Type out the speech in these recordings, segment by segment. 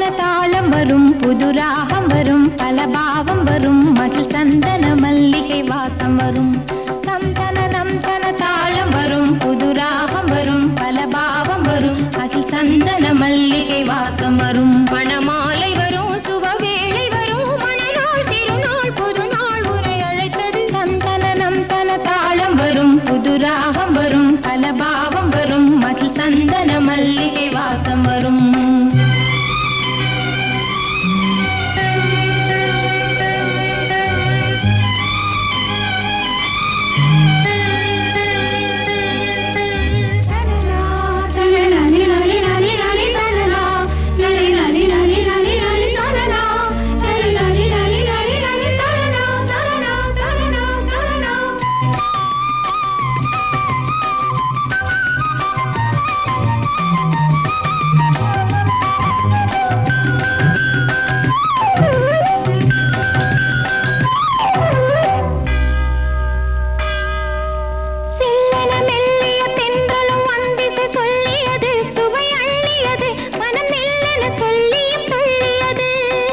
தன தாளம் வரும் புது ராகம் வரும் பல பாவம் வரும் மகிழ் சந்தன மல்லிகை வாசம் வரும் தம் தன நம் தன தாளம் வரும் புது ராகம் வரும் பல பாவம் வரும் மகிழ் சந்தன மல்லிகை வாசம் வரும் மணமாலை வரும் சுபவேளை வரும் மணநாள் திருநாள் புது நாள் உரை அழைத்தது தம் தன நம் தன தாளம் வரும் புது ராகம் வரும் பல பாவம் வரும் மகிழ் சந்தன மல்லிகை வாசம் வரும் சில்லென மெல்லிய தென்றலும் வந்திசை சொல்லியது சுவை அள்ளியது மனம் மெல்லென சொல்லியும் துள்ளியது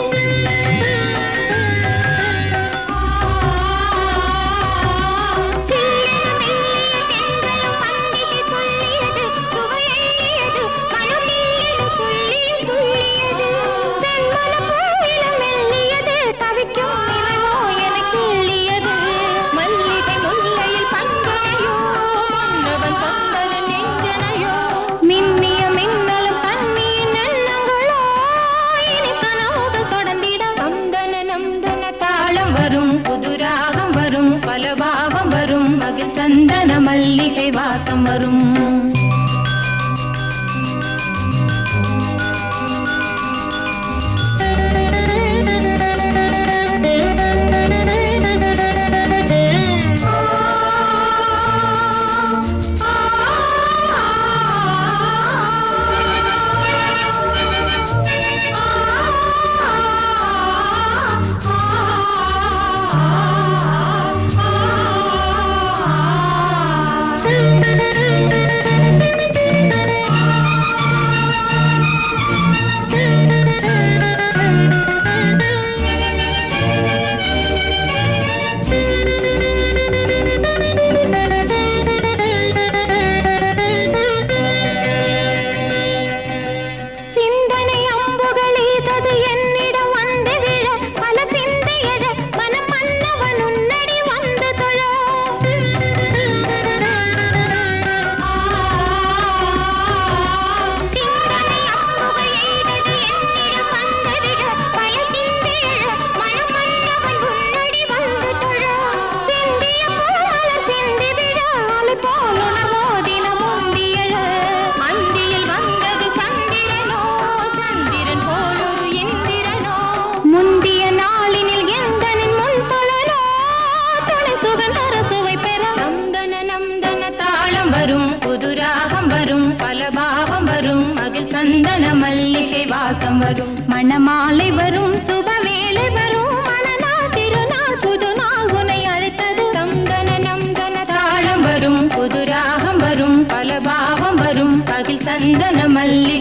சில்லென மெல்லிய தென்றலும் வந்திசை சொல்லியது சுவை அள்ளியது மனம் மெல்லென சொல்லியும் துள்ளியது தென்மலப் பூவிலும் மெல்லியது தவிக்கும் நிலவோ எனக்கு எள்ளியது மல்லிகை முல்லையில் பண்பனையோ மன்னவன் தந்தன நெஞ்சனையோ மின்னிய மின்னலும் கண்ணியின் எண்ணங்களோ இனி கனவுகள் தொடர்ந்திட நந்தன நந்தன தாளம் வரும் புது ராகம் வரும் பல பாவம் வரும் மகிழ் சந்தன மல்லிகை வாசம் வரும் சிந்தனை அம்புகள் ஈதது என்னிடம் வந்து விழ பல சிந்தை எழ மனம் மன்னவன் உன்னடி வந்து தொழ சிந்தனை அம்புகள் ஈதது என்னிடம் வந்து விழ பல சிந்தை எழ மனம் மன்னவன் உன்னடி வந்து தொழ சிந்திய பூமலர் சிந்தி விழ அலை போல் உணர்வோ தினம் உந்தியழ அந்தியில் வந்தது சந்திரனோ சந்திரன் போல் ஒரு இந்திரனோ முந்திய நாளினில் எந்தனின் முன் தொழலோ துணை சுகந்தர சுவை பெற நந்தன நந்தன தாளம் வரும் புது ராகம் வரும் பல பாவம் வரும் மகிழ் சந்தன மல்லிகை வாசம் வரும் மணமாலை வரும் சுபவேளை வரும் மணநாள் திருநாள் புது நாள் உனை அழைத்தது நந்தன நந்தன தாளம் வரும் புது ராகம் வரும் பல பாவம் வரும் மகிழ் சந்தன மல்லிகை